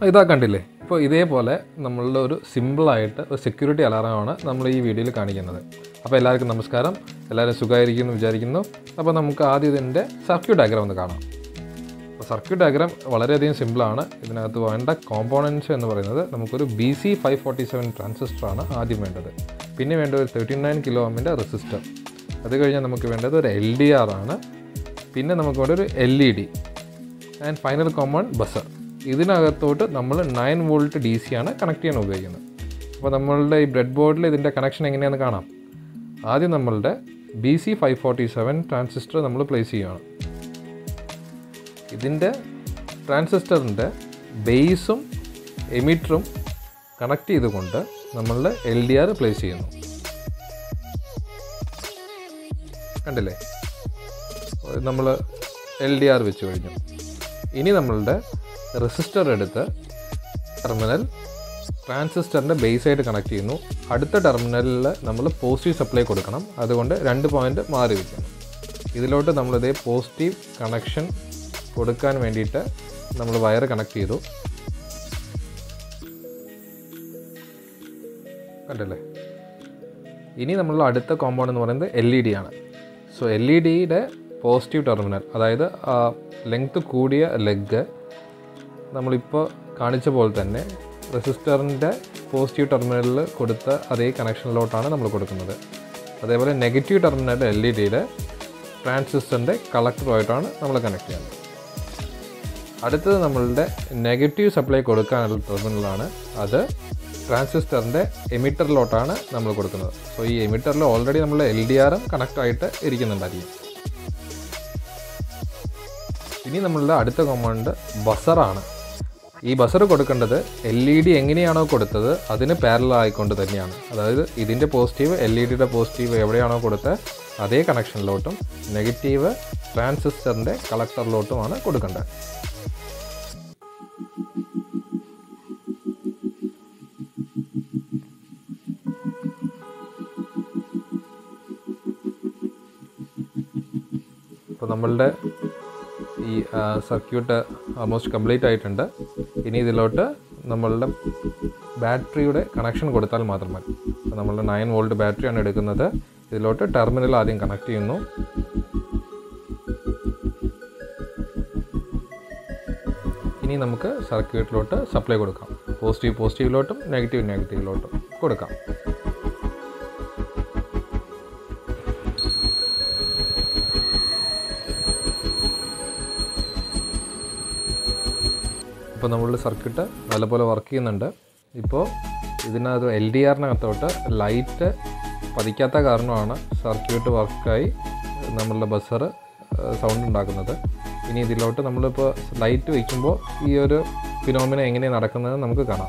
ഇതാ കണ്ടില്ലേ ഇപ്പോൾ ഇതേപോലെ നമ്മളുടെ ഒരു സിമ്പിളായിട്ട് ഒരു സെക്യൂരിറ്റി അലാറമാണ് നമ്മൾ ഈ വീഡിയോയിൽ കാണിക്കുന്നത് അപ്പോൾ എല്ലാവർക്കും നമസ്കാരം എല്ലാവരും സുഖമായിരിക്കുന്നു വിചാരിക്കുന്നു അപ്പോൾ നമുക്ക് ആദ്യം ഇതിൻ്റെ സർക്യൂട്ട് ഡയഗ്രാം ഒന്ന് കാണാം അപ്പോൾ സർക്യൂട്ട് ഡയഗ്രാം വളരെയധികം സിമ്പിളാണ് ഇതിനകത്ത് വേണ്ട കോമ്പോണൻസ് എന്ന് പറയുന്നത് നമുക്കൊരു B C five forty seven ട്രാൻസിസ്റ്ററാണ് ആദ്യം വേണ്ടത് പിന്നെ വേണ്ട ഒരു തേർട്ടി നയൻ കിലോ ഓമിൻ്റെ റെസിസ്റ്റർ അത് കഴിഞ്ഞാൽ നമുക്ക് വേണ്ടത് ഒരു എൽ ഡി ആർ ആണ് പിന്നെ നമുക്ക് വേണ്ട ഒരു L E D and final common buzzer ഇതിനകത്തോട്ട് നമ്മൾ നയൻ വോൾട്ട് ഡി സി ആണ് കണക്ട് ചെയ്യാൻ ഉപയോഗിക്കുന്നത് അപ്പോൾ നമ്മളുടെ ഈ ബ്രെഡ് ബോർഡിൽ ഇതിൻ്റെ കണക്ഷൻ എങ്ങനെയാണെന്ന് കാണാം ആദ്യം നമ്മളുടെ B C five forty seven transistor നമ്മൾ പ്ലേസ് ചെയ്യുകയാണ് ഇതിൻ്റെ ട്രാൻസിസ്റ്ററിൻ്റെ ബേസും എമിറ്ററും കണക്ട് ചെയ്തുകൊണ്ട് നമ്മളുടെ എൽ ഡി ആർ പ്ലേസ് ചെയ്യുന്നു കണ്ടില്ലേ നമ്മൾ എൽ ഡി ആർ വെച്ച് കഴിഞ്ഞു ഇനി നമ്മളുടെ റെസിസ്റ്റർ എടുത്ത് ടെർമിനൽ ട്രാൻസിസ്റ്ററിൻ്റെ ബേസായിട്ട് കണക്ട് ചെയ്യുന്നു അടുത്ത ടെർമിനലിൽ നമ്മൾ പോസിറ്റീവ് സപ്ലൈ കൊടുക്കണം അതുകൊണ്ട് രണ്ട് പോയിൻ്റ് മാറി വയ്ക്കണം ഇതിലോട്ട് നമ്മളിതേ പോസിറ്റീവ് കണക്ഷൻ കൊടുക്കാൻ വേണ്ടിയിട്ട് നമ്മൾ വയർ കണക്ട് ചെയ്തു കണ്ടല്ലേ ഇനി നമ്മളുടെ അടുത്ത കോമ്പൗണ്ട് എന്ന് പറയുന്നത് എൽ ഇ ഡി ആണ് സോ എൽ ഇ ഡിയുടെ പോസിറ്റീവ് ടെർമിനൽ അതായത് ലെങ്ത് കൂടിയ ലെഗ് നമ്മളിപ്പോൾ കാണിച്ച പോലെ തന്നെ റെസിസ്റ്ററിൻ്റെ പോസിറ്റീവ് ടെർമിനലിൽ കൊടുത്ത അതേ കണക്ഷനിലോട്ടാണ് നമ്മൾ കൊടുക്കുന്നത് അതേപോലെ നെഗറ്റീവ് ടെർമിനൽ എൽ ഇ ഡിയുടെ ട്രാൻസിസ്റ്ററിൻ്റെ കളക്ടറുമായിട്ടാണ് നമ്മൾ കണക്ട് ചെയ്യുന്നത് അടുത്തത് നമ്മളുടെ നെഗറ്റീവ് സപ്ലൈ കൊടുക്കാനുള്ള ടെർമിനലാണ് അത് ട്രാൻസിസ്റ്ററിൻ്റെ എമിറ്ററിലോട്ടാണ് നമ്മൾ കൊടുക്കുന്നത് സോ ഈ എമിറ്ററിൽ ഓൾറെഡി നമ്മൾ എൽ ഡി ആറും കണക്ട് ആയിട്ട് ഇരിക്കുന്നുണ്ടായിരിക്കും ഇനി നമ്മളുടെ അടുത്ത കോമ്പൗണ്ട് ബസറാണ് ഈ ബസർ കൊടുക്കേണ്ടത് എൽ ഇ ഡി എങ്ങനെയാണോ കൊടുത്തത് അതിന് പാരലൽ ആയിക്കൊണ്ട് തന്നെയാണ് അതായത് ഇതിൻ്റെ പോസിറ്റീവ് എൽ ഇ ഡിയുടെ പോസിറ്റീവ് എവിടെയാണോ കൊടുത്തത് അതേ കണക്ഷനിലോട്ടും നെഗറ്റീവ് ട്രാൻസിസ്റ്ററിൻ്റെ കളക്ടറിലോട്ടുമാണ് കൊടുക്കേണ്ടത് ഇപ്പോൾ നമ്മളുടെ ഈ സർക്യൂട്ട് ഓൾമോസ്റ്റ് കംപ്ലീറ്റ് ആയിട്ടുണ്ട് ഇനി ഇതിലോട്ട് നമ്മളുടെ ബാറ്ററിയുടെ കണക്ഷൻ കൊടുത്താൽ മാത്രം മതി അപ്പോൾ നമ്മളുടെ നയൻ വോൾട്ട് ബാറ്ററിയാണ് എടുക്കുന്നത് ഇതിലോട്ട് ടെർമിനൽ ആദ്യം കണക്ട് ചെയ്യുന്നു ഇനി നമുക്ക് സർക്യൂട്ടിലോട്ട് സപ്ലൈ കൊടുക്കാം പോസിറ്റീവ് പോസിറ്റീവിലോട്ടും നെഗറ്റീവ് നെഗറ്റീവിലോട്ടും കൊടുക്കാം ഇപ്പോൾ നമ്മളുടെ സർക്യൂട്ട് നല്ലപോലെ വർക്ക് ചെയ്യുന്നുണ്ട് ഇപ്പോൾ ഇതിനകത്ത് എൽ ഡി ആറിനകത്തോട്ട് ലൈറ്റ് പതിക്കാത്ത കാരണമാണ് സർക്യൂട്ട് വർക്കായി നമ്മളുടെ ബസർ സൗണ്ട് ഉണ്ടാക്കുന്നത് ഇനി ഇതിലോട്ട് നമ്മളിപ്പോൾ ലൈറ്റ് വയ്ക്കുമ്പോൾ ഈ ഒരു ഫിനോമിന എങ്ങനെയാണ് നടക്കുന്നത് നമുക്ക് കാണാം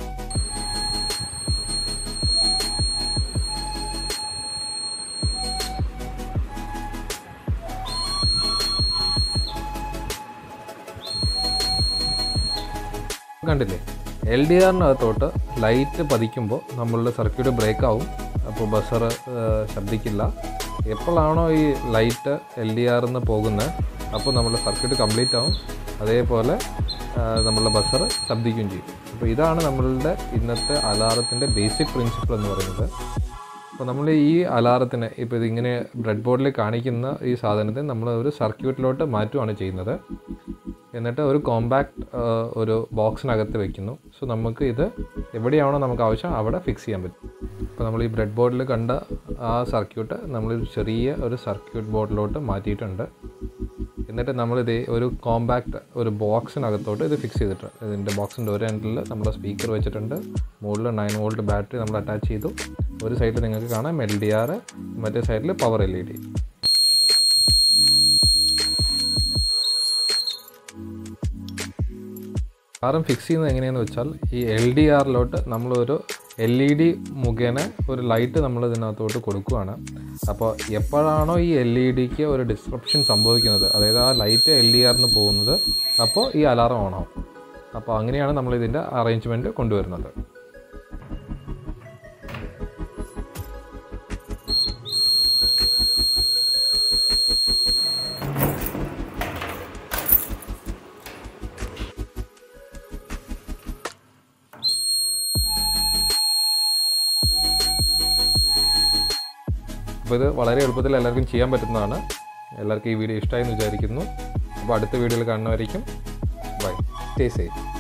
കണ്ടില്ലേ എൽ ഡി ആറിനകത്തോട്ട് ലൈറ്റ് പതിക്കുമ്പോൾ നമ്മളുടെ സർക്യൂട്ട് ബ്രേക്ക് ആവും അപ്പോൾ ബസർ ശബ്ദിക്കില്ല എപ്പോഴാണോ ഈ ലൈറ്റ് എൽ ഡി ആറിൽ നിന്ന് പോകുന്നത് അപ്പോൾ നമ്മളുടെ സർക്യൂട്ട് കംപ്ലീറ്റ് ആവും അതേപോലെ നമ്മളുടെ ബസർ ശബ്ദിക്കുകയും ചെയ്യും അപ്പോൾ ഇതാണ് നമ്മളുടെ ഇന്നത്തെ അലാറത്തിൻ്റെ ബേസിക് പ്രിൻസിപ്പിൾ എന്ന് പറയുന്നത് അപ്പോൾ നമ്മൾ ഈ അലാറത്തിന് ഇപ്പോൾ ഇതിങ്ങനെ ബ്രെഡ് ബോർഡിൽ കാണിക്കുന്ന ഈ സാധനത്തെ നമ്മൾ ഒരു സർക്യൂട്ടിലോട്ട് മാറ്റുകയാണ് ചെയ്യുന്നത് എന്നിട്ട് ഒരു കോമ്പാക്ട് ഒരു ബോക്സിനകത്ത് വെക്കുന്നു സോ നമുക്ക് ഇത് എവിടെയാണോ നമുക്ക് ആവശ്യം അവിടെ ഫിക്സ് ചെയ്യാൻ പറ്റും അപ്പോൾ നമ്മൾ ഈ ബ്രെഡ് ബോർഡിൽ കണ്ട ആ സർക്യൂട്ട് നമ്മൾ ചെറിയ ഒരു സർക്യൂട്ട് ബോർഡിലോട്ട് മാറ്റിയിട്ടുണ്ട് എന്നിട്ട് നമ്മളിത് ഒരു കോമ്പാക്ട് ഒരു ബോക്സിനകത്തോട്ട് ഇത് ഫിക്സ് ചെയ്തിട്ടുണ്ട് ഇതിൻ്റെ ബോക്സിൻ്റെ ഒരു എൻഡിൽ നമ്മൾ സ്പീക്കർ വെച്ചിട്ടുണ്ട് മുകളിൽ നയൻ വോൾട്ട് ബാറ്ററി നമ്മൾ അറ്റാച്ച് ചെയ്തു ഒരു സൈഡിൽ നിങ്ങൾക്ക് കാണാം എൽ ഡി ആർ മറ്റേ സൈഡിൽ പവർ എൽ ഇ ഡി ആറും ഫിക്സ് ചെയ്യുന്നത് എങ്ങനെയാണെന്ന് വെച്ചാൽ ഈ എൽ ഡി ആറിലോട്ട് നമ്മളൊരു എൽ ഇ ഡി മുഖേന ഒരു ലൈറ്റ് നമ്മൾ ഇതിനകത്തോട്ട് കൊടുക്കുകയാണ് അപ്പോൾ എപ്പോഴാണോ ഈ എൽ ഇ ഡിക്ക് ഒരു ഡിസ്ട്രപ്ഷൻ സംഭവിക്കുന്നത് അതായത് ആ ലൈറ്റ് എൽ ഡി ആറിന് പോകുന്നത് അപ്പോൾ ഈ അലാറം ഓണാവും അപ്പോൾ അങ്ങനെയാണ് നമ്മൾ ഇതിൻ്റെ അറേഞ്ച്മെൻറ്റ് കൊണ്ടുവരുന്നത് അപ്പോൾ ഇത് വളരെ എളുപ്പത്തിൽ എല്ലാവർക്കും ചെയ്യാൻ പറ്റുന്നതാണ് എല്ലാവർക്കും ഈ വീഡിയോ ഇഷ്ടമായി എന്ന് വിചാരിക്കുന്നു അപ്പോൾ അടുത്ത വീഡിയോയിൽ കാണുന്നവരായിരിക്കും ബൈ സ്റ്റേ സേഫ്